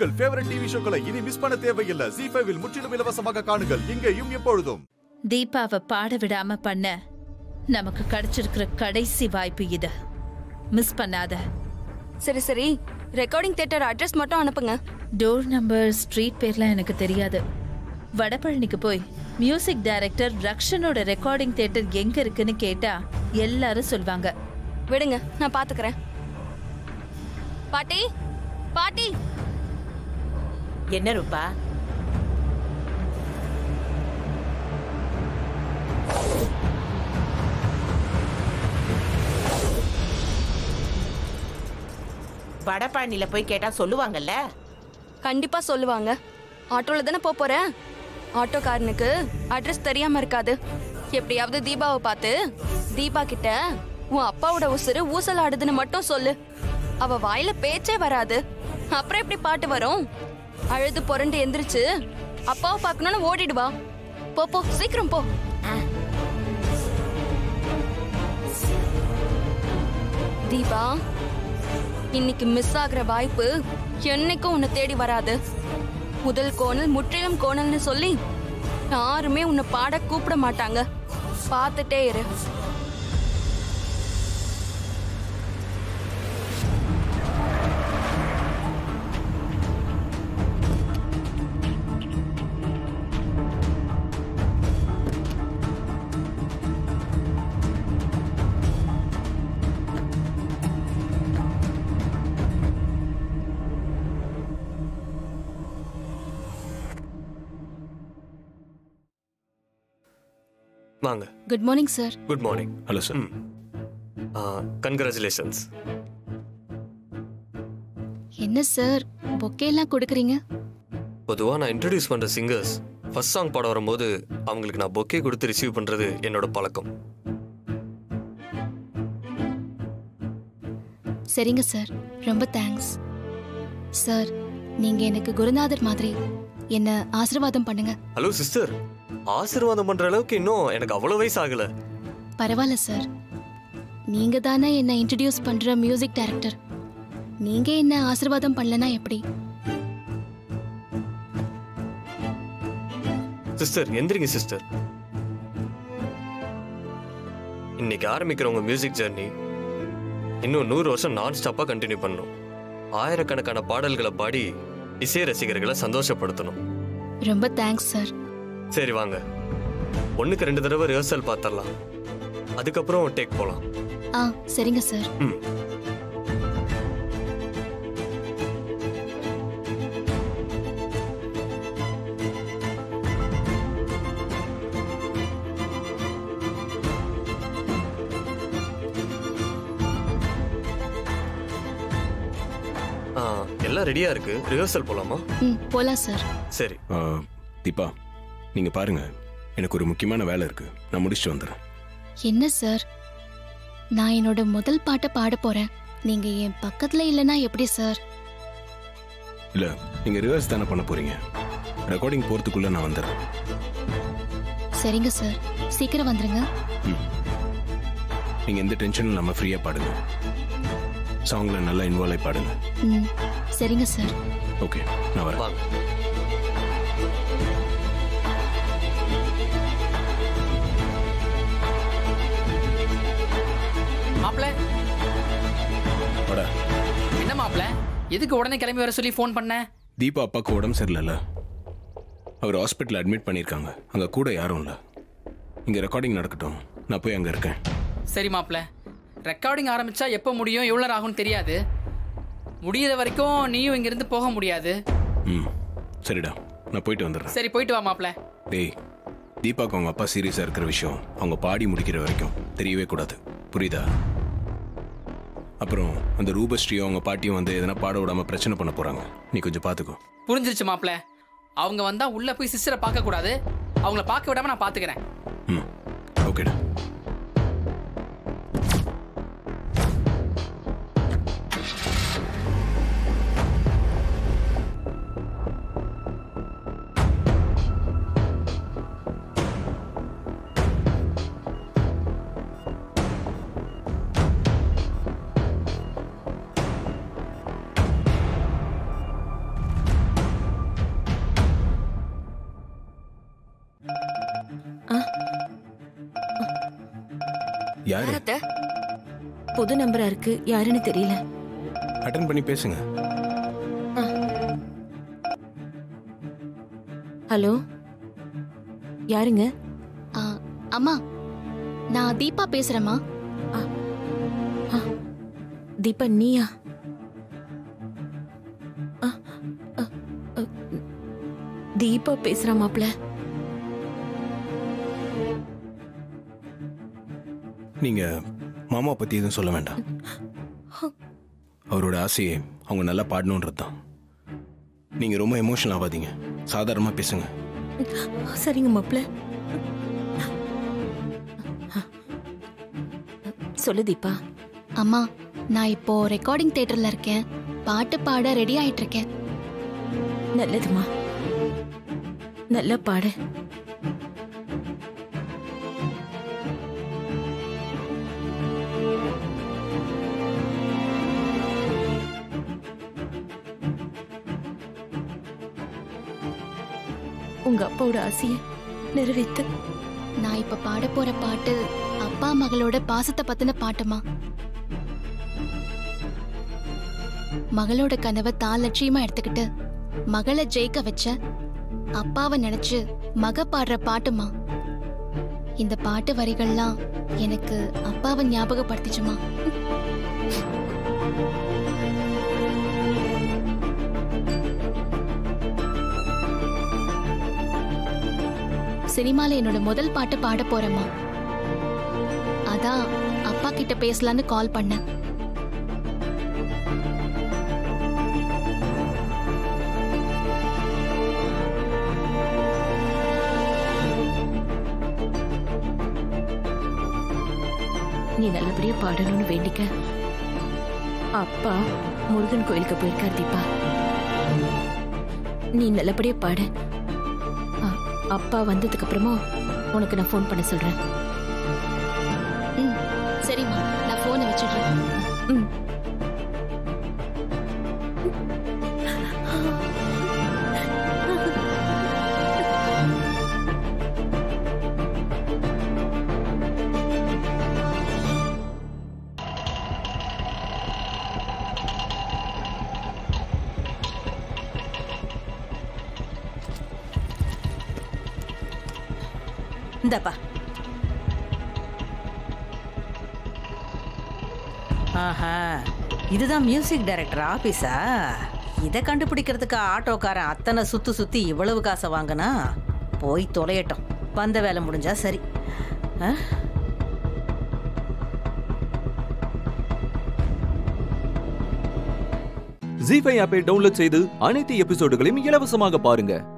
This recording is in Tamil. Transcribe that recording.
உங்கள் ஃபேவரட் டிவி ஷோக்களை இனி மிஸ் பண்ண தேவையில்லை ஜி ஃபைவில் முற்றிலும் இலவசமாக காணுங்கள் இங்கேயும் எப்பொழுதும் தீபாவை பாட விடாம பண்ண நமக்கு கிடைச்சிருக்கிற கடைசி வாய்ப்பு இது மிஸ் பண்ணாத சரி சரி ரெக்கார்டிங் தியேட்டர் அட்ரஸ் மட்டும் அனுப்புங்க டோர் நம்பர் ஸ்ட்ரீட் பேர்லாம் எனக்கு தெரியாது வடபழனிக்கு போய் மியூசிக் டைரக்டர் ரக்ஷனோட ரெக்கார்டிங் தியேட்டர் எங்க இருக்குன்னு கேட்டா எல்லாரும் சொல்வாங்க விடுங்க நான் பாத்துக்கறேன் பாட்டி பாட்டி என்ன ரூபா வடபழனில போய் கேட்டா சொல்லுவாங்கல்ல கண்டிப்பா சொல்லுவாங்க ஆட்டோல தானே போப் போறேன் ஆட்டோக்காரனுக்கு அட்ரஸ் தெரியாம இருக்காது எப்படியாவது தீபாவை பார்த்து தீபா கிட்ட உன் அப்பாவோட உசுறு ஊசல் ஆடுதுன்னு மட்டும் சொல்லு அவ வாயில பேச்சே வராது அப்புறம் எப்படி பாட்டு வரும் அழுது புரண்டு எந்திரிச்சு அப்பாவை பார்க்கணும்னு ஓடிடுவா போ போ சீக்கிரம் போ தீபா இன்னைக்கு மிஸ் ஆகுற வாய்ப்பு என்னைக்கும் உன்னை தேடி வராது முதல் கோணல் முற்றிலும் கோணல்னு சொல்லி யாருமே உன்னை பாட கூப்பிட மாட்டாங்க பார்த்துட்டே இரு வாங்க good morning sir good morning hello sir congratulations என்ன சார் பொக்கேலாம் கொடுக்குறீங்க பொதுவாக நான் இன்ட்ரடியூஸ் பண்ணுற சிங்கர்ஸ் ஃபர்ஸ்ட் சாங் பாட வரும்போது அவங்களுக்கு நான் பொக்கே கொடுத்து ரிசீவ் பண்ணுறது என்னோட பழக்கம் சரிங்க சார் ரொம்ப தேங்க்ஸ் சார் நீங்க எனக்கு குருநாதர் மாதிரி என்ன ஆசீர்வாதம் பண்ணுங்க ஹலோ சிஸ்டர் ஆசீர்வாதம் பண்ணுற அளவுக்கு இன்னும் எனக்கு அவ்வளோ வயசு ஆகலை பரவாயில்ல சார் நீங்க தானே என்ன இன்ட்ரடியூஸ் பண்ற மியூசிக் டைரக்டர் நீங்க என்ன ஆசீர்வாதம் பண்ணலனா எப்படி சிஸ்டர் எந்திரிங்க சிஸ்டர் இன்னைக்கு ஆரம்பிக்கிற உங்க மியூசிக் ஜர்னி இன்னும் நூறு வருஷம் நான் ஸ்டாப்பாக கண்டினியூ பண்ணணும் ஆயிரக்கணக்கான பாடல்களை பாடி இசை ரசிகர்களை சந்தோஷப்படுத்தணும் ரொம்ப தேங்க்ஸ் சார் சரி வாங்க ஒண்ணுக்கு ரெண்டு தடவை ரிஹர்சல் பார்த்துடலாம் அதுக்கப்புறம் டேக் போகலாம் ஆ சரிங்க சார் ம் ஆ, எல்லாம் ரெடியா இருக்கு ரிஹர்சல் போலாமா ம் போலாம் சார் சரி ஆ, தீபா நீங்க பாருங்க எனக்கு ஒரு முக்கியமான வேலை இருக்கு நான் முடிச்சுட்டு வந்துடுறேன் என்ன சார் நான் என்னோட முதல் பாட்டை பாட போறேன் நீங்க என் பக்கத்துல இல்லனா எப்படி சார் இல்ல நீங்க ரிவர்ஸ் தானே பண்ண போறீங்க ரெக்கார்டிங் போறதுக்குள்ள நான் வந்துடுறேன் சரிங்க சார் சீக்கிரம் வந்துருங்க நீங்க எந்த டென்ஷனும் இல்லாம ஃப்ரீயா பாடுங்க சாங்ல நல்லா இன்வால்வ் ஆகி பாடுங்க ம் சரிங்க சார் ஓகே நான் வரேன் வாங்க மாப்ள வாடா என்ன மாப்ள எதுக்கு உடனே கிளம்பி வர சொல்லி ஃபோன் பண்ண தீபா அப்பாவுக்கு உடம்பு சரியில்லைல்ல அவர் ஹாஸ்பிட்டல் அட்மிட் பண்ணியிருக்காங்க அங்க கூட யாரும் இல்லை இங்க ரெக்கார்டிங் நடக்கட்டும் நான் போய் அங்க இருக்கேன் சரி மாப்ள ரெக்கார்டிங் ஆரம்பிச்சா எப்போ முடியும் எவ்வளோ நேரம் ஆகும்னு தெரியாது முடியிற வரைக்கும் நீயும் இங்கிருந்து போக முடியாது ம் சரிடா நான் போயிட்டு வந்துடுறேன் சரி போயிட்டு வா மாப்ள டேய் தீபாக்கு அவங்க அப்பா சீரியஸாக இருக்கிற விஷயம் அவங்க பாடி முடிக்கிற வரைக்கும் தெரியவே கூடாது புரியுதா அப்புறம் அந்த ரூபஸ்ரீயும் அவங்க பாட்டியும் வந்து எதனா பாட விடாம பிரச்சனை பண்ண போறாங்க நீ கொஞ்சம் பார்த்துக்கோ புரிஞ்சிருச்சு மாப்ள அவங்க வந்தா உள்ள போய் சிஸ்டரை பார்க்க கூடாது அவங்கள பார்க்க விடாம நான் பாத்துக்கிறேன் ம் ஓகேடா யாரு அத்தை புது நம்பரா இருக்கு யாருன்னு தெரியல அட்டன் பண்ணி பேசுங்க ஹலோ யாருங்க ஆ, அம்மா நான் தீபா பேசுறேம்மா தீபா நீயா ஆ, அ, அ, தீபா பேசுறா மாப்ள நீங்க மாமா பத்தி எதுவும் சொல்ல வேண்டாம் அவரோட ஆசையே அவங்க நல்லா பாடணுன்றது தான் நீங்க ரொம்ப எமோஷனல் ஆகாதீங்க சாதாரணமா பேசுங்க சரிங்க மாப்ள சொல்லு தீபா அம்மா நான் இப்போ ரெக்கார்டிங் தியேட்டர்ல இருக்கேன் பாட்டு பாட ரெடி ஆயிட்டு இருக்கேன் நல்லதுமா நல்லா பாடு உங்க அப்பாவோட ஆசையை நிறைவேத்து நான் இப்ப பாட போற பாட்டு அப்பா மகளோட பாசத்தை பத்தின பாட்டுமா மகளோட கனவை தான் லட்சியமா எடுத்துக்கிட்டு மகளை ஜெயிக்க வச்ச அப்பாவை நினைச்சு மக பாடுற பாட்டுமா இந்த பாட்டு வரிகள்லாம் எனக்கு அப்பாவை ஞாபகப்படுத்திச்சுமா சினிமால என்னோட முதல் பாட்டு பாட போறேம்மா அதான் அப்பா கிட்ட பேசலான்னு கால் பண்ணேன் நீ நல்லபடியா பாடணும்னு வேண்டிக்க அப்பா முருகன் கோயிலுக்கு போயிருக்கார் தீபா நீ நல்லபடியா பாடு அ- அப்பா வந்ததுக்கு அப்புறமா உனக்கு நான் ஃபோன் பண்ண சொல்றேன் ம் சரிம்மா நான் போனை வச்சிடுறேன் ம் இந்தப்பா ஆஹா இதுதான் மியூசிக் டைரக்டர் ஆபீஸா இதை கண்டுபிடிக்கிறதுக்கு ஆட்டோக்காரன் அத்தனை சுத்து சுத்தி இவ்வளவு காசை வாங்கினா போய் தொலையட்டும் வந்த வேலை முடிஞ்சா சரி ஆ? ஜி ஃபைவ் ஆப்பை டவுன்லோட் செய்து அனைத்து எபிசோடுகளையும் இலவசமாக பாருங்க